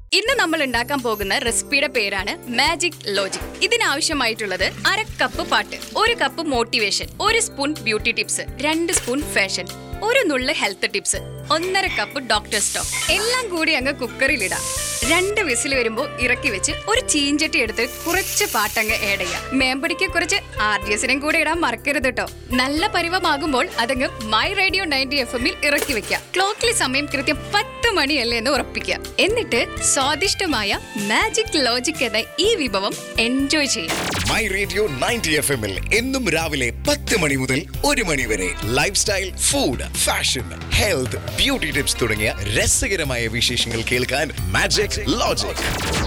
ഇന്ന് നമ്മൾ ഉണ്ടാക്കാൻ പോകുന്ന റെസിപ്പിയുടെ പേരാണ് മാജിക് ലോജിക് ഇതിനാവശ്യമായിട്ടുള്ളത് അര കപ്പ് പാട്ട് ഒരു കപ്പ് മോട്ടിവേഷൻ ഒരു സ്പൂൺ ബ്യൂട്ടി ടിപ്സ് രണ്ട് സ്പൂൺ ഫാഷൻ ഒരു നുള്ള് ഹെൽത്ത് ടിപ്സ് ഒന്നര കപ്പ് ഡോക്ടർ സ്റ്റോക്ക് എല്ലാം കൂടി അങ്ങ് കുക്കറിലിടാം രണ്ട് വിസിൽ വരുമ്പോൾ ഇറക്കി വെച്ച് ഒരു ചീഞ്ചട്ടി എടുത്ത് കുറച്ച് പാട്ടങ്ങ് ഏഡ് ചെയ്യാം മേമ്പടിക്ക് കുറച്ച് ആർ ഡി എസിനും കൂടെ ഇടാൻ മറക്കരുത് കേട്ടോ നല്ല പരിവമാകുമ്പോൾ അതങ്ങ് മൈ റേഡിയോ നയൻറ്റി എഫ് എമ്മിൽ ഇറക്കി വെക്കാം ക്ലോക്കിൽ സമയം കൃത്യം പത്ത് മണിയല്ലേ എന്ന് ഉറപ്പിക്കുക എന്നിട്ട് സ്വാദിഷ്ടമായ മാജിക് ലോജിക് എന്ന ഈ വിഭവം എൻജോയ് ചെയ്യാം മൈ റേഡിയോ നയൻറ്റി എഫ് എമ്മിൽ എന്നും രാവിലെ പത്ത് മണി മുതൽ ഒരു മണി വരെ life style food fashion health beauty tips തുടങ്ങിയ രസകരമായ വിശേഷങ്ങൾ കേൾക്കാൻ മാജിക് ലോജിക്